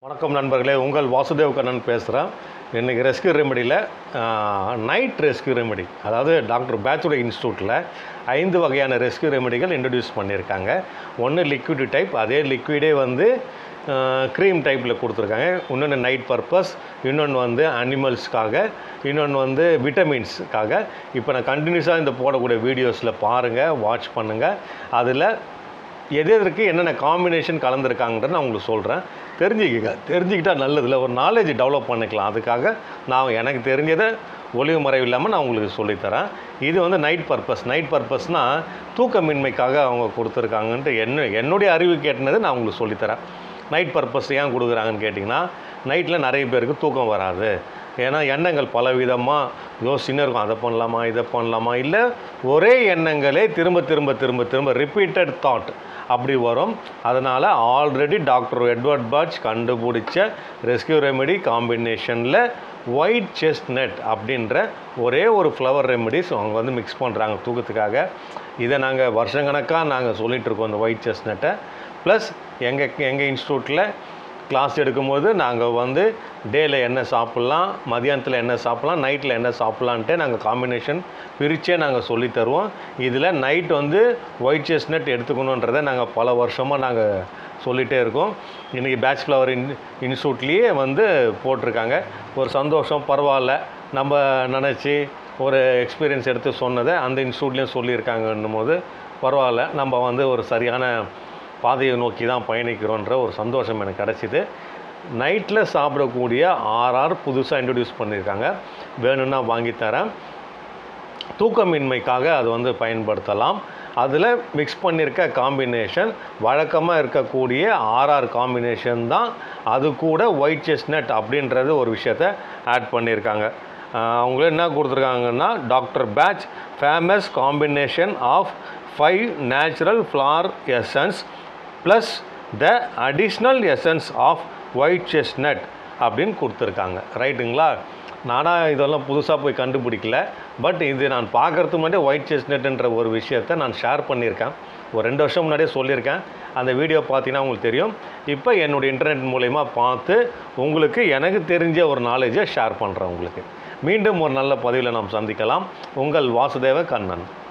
வணக்கம் நண்பர்களே உங்கள் வாசுதேவ் கண்ணன் பேசுகிறேன் இன்றைக்கி ரெஸ்க்யூ ரெமெடியில் நைட் ரெஸ்க்யூ ரெமெடி அதாவது டாக்டர் பேச்சுலர் இன்ஸ்டியூட்டில் ஐந்து வகையான ரெஸ்க்யூ ரெமெடிகள் இன்ட்ரடியூஸ் பண்ணியிருக்காங்க ஒன்று லிக்விட் டைப் அதே லிக்விடே வந்து க்ரீம் டைப்பில் கொடுத்துருக்காங்க இன்னொன்று நைட் பர்பஸ் இன்னொன்று வந்து அனிமல்ஸ்க்காக இன்னொன்று வந்து விட்டமின்ஸ்க்காக இப்போ நான் கண்டினியூஸாக இந்த போடக்கூடிய வீடியோஸில் பாருங்கள் வாட்ச் பண்ணுங்கள் அதில் எது எதற்கு என்னென்ன காம்பினேஷன் கலந்துருக்காங்கன்றத நான் உங்களுக்கு சொல்கிறேன் தெரிஞ்சுக்கங்க தெரிஞ்சுக்கிட்டா நல்லதில்ல ஒரு நாலேஜ் டெவலப் பண்ணிக்கலாம் அதுக்காக நான் எனக்கு தெரிஞ்சதை ஒளிவு மறைவு இல்லாமல் நான் உங்களுக்கு சொல்லித்தரேன் இது வந்து நைட் பர்பஸ் நைட் பர்பஸ்னால் தூக்கமின்மைக்காக அவங்க கொடுத்துருக்காங்கன்ட்டு என்ன என்னுடைய அறிவு கேட்டினதை நான் உங்களுக்கு சொல்லித்தரேன் நைட் பர்பஸ் ஏன் கொடுக்குறாங்கன்னு கேட்டிங்கன்னா நைட்டில் நிறைய பேருக்கு தூக்கம் வராது ஏன்னா எண்ணங்கள் பலவிதமாக யோசிச்சுன்னு இருக்கும் அதை பண்ணலாமா இதை பண்ணலாமா இல்லை ஒரே எண்ணங்களே திரும்ப திரும்ப திரும்ப திரும்ப ரிப்பீட்டட் தாட் அப்படி வரும் அதனால் ஆல்ரெடி டாக்டர் எட்வர்ட் பாட்ச் கண்டுபிடிச்ச ரெஸ்கியூ ரெமெடி காம்பினேஷனில் ஒயிட் செஸ்ட் நெட் அப்படின்ற ஒரே ஒரு ஃப்ளவர் ரெமெடிஸ் அவங்க வந்து மிக்ஸ் பண்ணுறாங்க தூக்கத்துக்காக இதை நாங்கள் வருஷக்கணக்காக நாங்கள் சொல்லிகிட்ருக்கோம் இந்த ஒயிட் செஸ்ட் நெட்டை ப்ளஸ் எங்கள் எங்கள் இன்ஸ்டியூட்டில் கிளாஸ் எடுக்கும்போது நாங்கள் வந்து டேயில் என்ன சாப்பிட்லாம் மதியானத்தில் என்ன சாப்பிட்லாம் நைட்டில் என்ன சாப்பிட்லான்ட்டு நாங்கள் காம்பினேஷன் பிரித்தே நாங்கள் சொல்லித் தருவோம் இதில் நைட் வந்து ஒயிட் செஸ்னட் எடுத்துக்கணுன்றதை நாங்கள் பல வருஷமாக நாங்கள் சொல்லிகிட்டே இருக்கோம் இன்றைக்கி பேட்ச் ஃப்ளவர் இன் இன்ஸ்டியூட்லேயே வந்து போட்டிருக்காங்க ஒரு சந்தோஷம் பரவாயில்ல நம்ம நினச்சி ஒரு எக்ஸ்பீரியன்ஸ் எடுத்து சொன்னதை அந்த இன்ஸ்டியூட்லேயும் சொல்லியிருக்காங்கன்னும் போது பரவாயில்ல நம்ம வந்து ஒரு சரியான பாதையை நோக்கி தான் பயணிக்கிறோன்ற ஒரு சந்தோஷம் எனக்கு கிடச்சிது நைட்டில் சாப்பிடக்கூடிய ஆர்ஆர் புதுசாக இன்ட்ரடியூஸ் பண்ணியிருக்காங்க வேணும்னா வாங்கி தரேன் தூக்கமின்மைக்காக அது வந்து பயன்படுத்தலாம் அதில் மிக்ஸ் பண்ணியிருக்க காம்பினேஷன் வழக்கமாக இருக்கக்கூடிய ஆர்ஆர் காம்பினேஷன் தான் அது கூட ஒயிட் செஸ்னட் அப்படின்றது ஒரு விஷயத்த ஆட் பண்ணியிருக்காங்க அவங்க என்ன கொடுத்துருக்காங்கன்னா doctor Bach famous combination of five natural flower essence plus the additional essence of white chestnut அப்படின்னு கொடுத்துருக்காங்க ரைட்டுங்களா நானாக இதெல்லாம் புதுசாக போய் கண்டுபிடிக்கல பட் இது நான் பார்க்குறதுக்கு முன்னாடியே ஒயிட் செஸ்னட்ன்ற ஒரு விஷயத்தை நான் ஷேர் பண்ணியிருக்கேன் ஒரு ரெண்டு வருஷம் முன்னாடியே சொல்லியிருக்கேன் அந்த வீடியோ பார்த்தீங்கன்னா உங்களுக்கு தெரியும் இப்போ என்னுடைய இன்டர்நெட் மூலயமா பார்த்து உங்களுக்கு எனக்கு தெரிஞ்ச ஒரு நாலேஜை ஷேர் பண்ணுறேன் உங்களுக்கு மீண்டும் ஒரு நல்ல பதிவில் நாம் சந்திக்கலாம் உங்கள் வாசுதேவ கண்ணன்